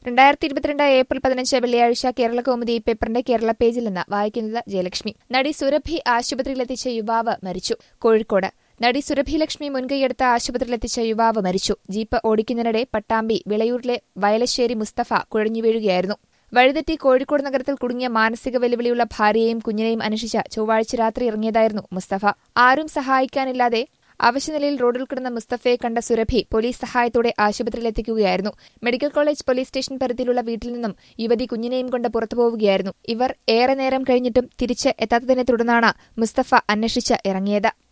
രണ്ടായിരത്തി ഇരുപത്തിരണ്ട് ഏപ്രിൽ പതിനഞ്ച് വെള്ളിയാഴ്ച കേരള കൗമുദി പേപ്പറിന്റെ കേരള പേജിൽ നിന്ന് വായിക്കുന്നത് ജയലക്ഷ്മി നടി സുരഭി ആശുപത്രിയിലെത്തിച്ച യുവാവ് മരിച്ചു കോഴിക്കോട് നടി സുരഭി ലക്ഷ്മി മുൻകൈയെടുത്ത ആശുപത്രിയിലെത്തിച്ച യുവാവ് മരിച്ചു ജീപ്പ് ഓടിക്കുന്നതിനിടെ പട്ടാമ്പി വിളയൂരിലെ വയലശ്ശേരി മുസ്തഫ കുഴഞ്ഞു വീഴുകയായിരുന്നു വഴിതെറ്റി കോഴിക്കോട് നഗരത്തിൽ കുടുങ്ങിയ മാനസിക വെല്ലുവിളിയുള്ള ഭാര്യയെയും കുഞ്ഞിനെയും അന്വേഷിച്ച ചൊവ്വാഴ്ച രാത്രി ഇറങ്ങിയതായിരുന്നു മുസ്തഫ ആരും സഹായിക്കാനില്ലാതെ അവശനിലയിൽ റോഡിൽ കിടന്ന മുസ്തഫയെ കണ്ട സുരഭി പോലീസ് സഹായത്തോടെ ആശുപത്രിയിലെത്തിക്കുകയായിരുന്നു മെഡിക്കൽ കോളേജ് പോലീസ് സ്റ്റേഷൻ പരിധിയിലുള്ള വീട്ടിൽ നിന്നും യുവതി കുഞ്ഞിനെയും കൊണ്ട് പുറത്തുപോവുകയായിരുന്നു ഇവർ ഏറെ നേരം കഴിഞ്ഞിട്ടും തിരിച്ച് എത്താത്തതിനെ തുടർന്നാണ് മുസ്തഫ അന്വേഷിച്ച് ഇറങ്ങിയത്